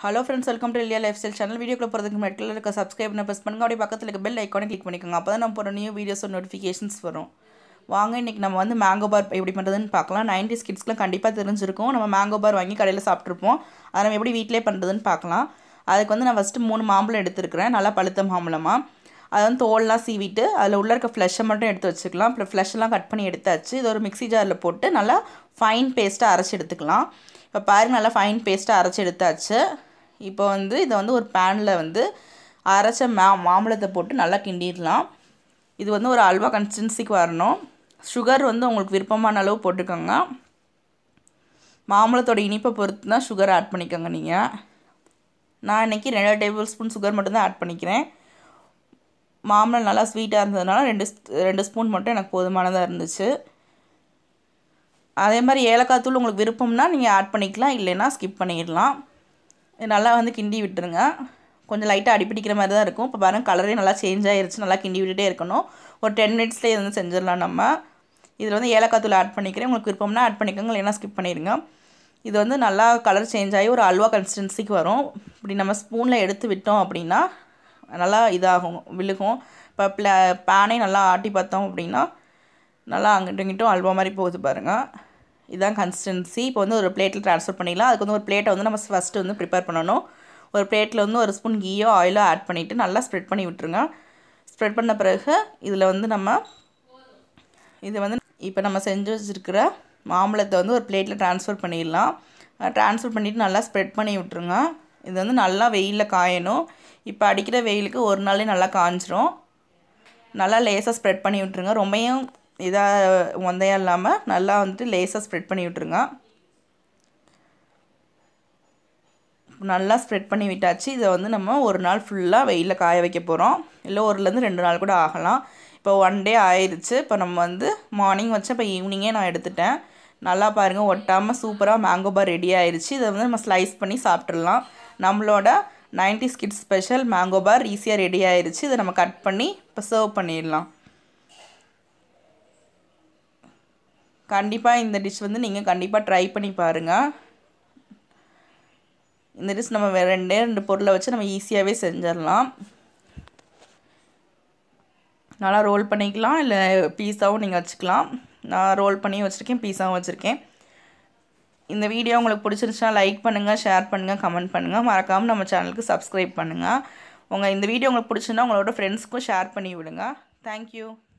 hello friends welcome to இலியா life style channel வீடியோக்குள்ள போகிறதுக்கு முன்னாடி இருக்க சப்ஸ்கிரைப் பண்ண ப்ரெஸ் பண்ணுங்க அப்படியே பக்கத்தில் இருக்க பெல் ஐக்கானை கிளிக் பண்ணிக்கோங்க அப்போ தான் நம்ம போகிற நியூ வீடியோஸ் நோட்டிஃபிகேஷன்ஸ் வரும் வாங்க இன்றைக்கி நம்ம வந்து மேங்கோ பார் எப்படி பண்ணுறதுன்னு பார்க்கலாம் நைன்டிஸ் கிட்ஸ்க்குலாம் கண்டிப்பாக தெரிஞ்சிருக்கும் நம்ம மேங்கோ பார் வாங்கி கடையில் சாப்பிட்ருப்போம் அதை நம்ம எப்படி வீட்டிலே பண்ணுறதுன்னு பார்க்கலாம் அதுக்கு வந்து நான் ஃபஸ்ட்டு மூணு மாம்பழம் எடுத்துருக்கிறேன் நல்லா பழுத்த மாம்பழமாக அதை வந்து தோல்லாம் சீவிட்டு அதில் உள்ள இருக்க ஃப்ளஷை மட்டும் எடுத்து வச்சுக்கலாம் அப்புறம் ஃப்ளஷெல்லாம் கட் பண்ணி எடுத்தாச்சு இது ஒரு மிக்ஸி ஜாரில் போட்டு நல்லா ஃபைன் பேஸ்ட்டாக அரைச்சி எடுத்துக்கலாம் இப்போ பாருங்க நல்லா ஃபைன் பேஸ்ட்டாக அரைச்சி எடுத்தாச்சு இப்போ வந்து இதை வந்து ஒரு பேனில் வந்து அரைச்ச மா மாம்பழத்தை போட்டு நல்லா கிண்டிடலாம் இது வந்து ஒரு அல்வா கன்சிஸ்டன்சிக்கு வரணும் சுகர் வந்து உங்களுக்கு விருப்பமான அளவு போட்டுக்கோங்க மாம்பழத்தோட இனிப்பை பொறுத்து தான் சுகர் ஆட் பண்ணிக்கோங்க நீங்கள் நான் இன்றைக்கி ரெண்டு டேபிள் ஸ்பூன் சுகர் மட்டும்தான் ஆட் பண்ணிக்கிறேன் மாம்பழம் நல்லா ஸ்வீட்டாக இருந்ததுனால ரெண்டு ரெண்டு ஸ்பூன் மட்டும் எனக்கு போதுமானதாக இருந்துச்சு அதே மாதிரி ஏலக்காய் தூள் உங்களுக்கு விருப்பம்னா நீங்கள் ஆட் பண்ணிக்கலாம் இல்லைன்னா ஸ்கிப் பண்ணிடலாம் நல்லா வந்து கிண்டி விட்டுருங்க கொஞ்சம் லைட்டாக அடிப்பிடிக்கிற மாதிரி தான் இருக்கும் இப்போ பாருங்கள் கலரே நல்லா சேஞ்ச் ஆகிருச்சு நல்லா கிண்டி விட்டுட்டே இருக்கணும் ஒரு டென் மினிட்ஸ்லேயே வந்து செஞ்சிடலாம் நம்ம இதில் வந்து ஏலக்காய் தூள் ஆட் பண்ணிக்கிறேன் உங்களுக்கு விருப்பம்னா ஆட் பண்ணிக்கோங்க இல்லைன்னா ஸ்கிப் பண்ணிடுங்க இது வந்து நல்லா கலர் சேஞ்ச் ஆகி ஒரு அல்வா கன்சிஸ்டன்சிக்கு வரும் இப்படி நம்ம ஸ்பூனில் எடுத்து விட்டோம் அப்படின்னா நல்லா இதாகும் விழுகும் இப்போ ப்ள பேனே நல்லா ஆட்டி பார்த்தோம் அப்படின்னா நல்லா அங்கிட்டும் இங்கிட்டும் அல்வா மாதிரி போகுது பாருங்கள் இதுதான் கன்சிஸ்டன்சி இப்போ வந்து ஒரு பிளேட்டில் ட்ரான்ஸ்ஃபர் பண்ணிடலாம் அதுக்கு வந்து ஒரு பிளேட்டை வந்து நம்ம ஃபஸ்ட்டு வந்து ப்ரிப்பேர் பண்ணணும் ஒரு பிளேட்டில் வந்து ஒரு ஸ்பூன் கீயோ ஆயிலோ ஆட் பண்ணிவிட்டு நல்லா ஸ்ப்ரெட் பண்ணி விட்டுருங்க ஸ்ப்ரெட் பண்ண பிறகு இதில் வந்து நம்ம இது வந்து இப்போ நம்ம செஞ்சு வச்சுருக்கிற மாம்பழத்தை வந்து ஒரு பிளேட்டில் ட்ரான்ஸ்ஃபர் பண்ணிடலாம் ட்ரான்ஸ்ஃபர் பண்ணிவிட்டு நல்லா ஸ்ப்ரெட் பண்ணி விட்டுருங்க இது வந்து நல்லா வெயிலில் காயணும் இப்போ அடிக்கிற வெயிலுக்கு ஒரு நாளே நல்லா காஞ்சிரும் நல்லா லேசாக ஸ்ப்ரெட் பண்ணி விட்டுருங்க ரொம்பவும் இதாக மொந்தையாக இல்லாமல் நல்லா வந்துட்டு லேசாக ஸ்ப்ரெட் பண்ணி விட்டுருங்க நல்லா ஸ்ப்ரெட் பண்ணி விட்டாச்சு இதை வந்து நம்ம ஒரு நாள் ஃபுல்லாக வெயிலில் காய வைக்க போகிறோம் இல்லை ஒருலேருந்து ரெண்டு நாள் கூட ஆகலாம் இப்போ ஒன் டே ஆயிடுச்சு இப்போ நம்ம வந்து மார்னிங் வச்சு இப்போ ஈவினிங்கே நான் எடுத்துட்டேன் நல்லா பாருங்கள் ஒட்டாமல் சூப்பராக மேங்கோ பார் ரெடி ஆயிடுச்சு இதை வந்து நம்ம ஸ்லைஸ் பண்ணி சாப்பிட்றலாம் நம்மளோட ninety kids special mango bar ஈஸியாக ரெடி ஆயிடுச்சு இதை நம்ம கட் பண்ணி இப்போ சர்வ் பண்ணிடலாம் கண்டிப்பாக இந்த டிஷ் வந்து நீங்கள் கண்டிப்பாக ட்ரை பண்ணி பாருங்கள் இந்த டிஷ் நம்ம வேறு ரெண்டே ரெண்டு பொருளை வச்சு நம்ம ஈஸியாகவே செஞ்சிடலாம் நல்லா ரோல் பண்ணிக்கலாம் இல்லை பீஸாவும் நீங்கள் வச்சுக்கலாம் நான் ரோல் பண்ணி வச்சுருக்கேன் பீஸாவும் வச்சுருக்கேன் இந்த வீடியோ உங்களுக்கு பிடிச்சிருந்துச்சுன்னா லைக் பண்ணுங்கள் ஷேர் பண்ணுங்கள் கமெண்ட் பண்ணுங்கள் மறக்காமல் நம்ம சேனலுக்கு சப்ஸ்கிரைப் பண்ணுங்கள் உங்கள் இந்த வீடியோ உங்களுக்கு பிடிச்சிருந்தா உங்களோட ஃப்ரெண்ட்ஸ்க்கும் ஷேர் பண்ணி விடுங்க தேங்க்யூ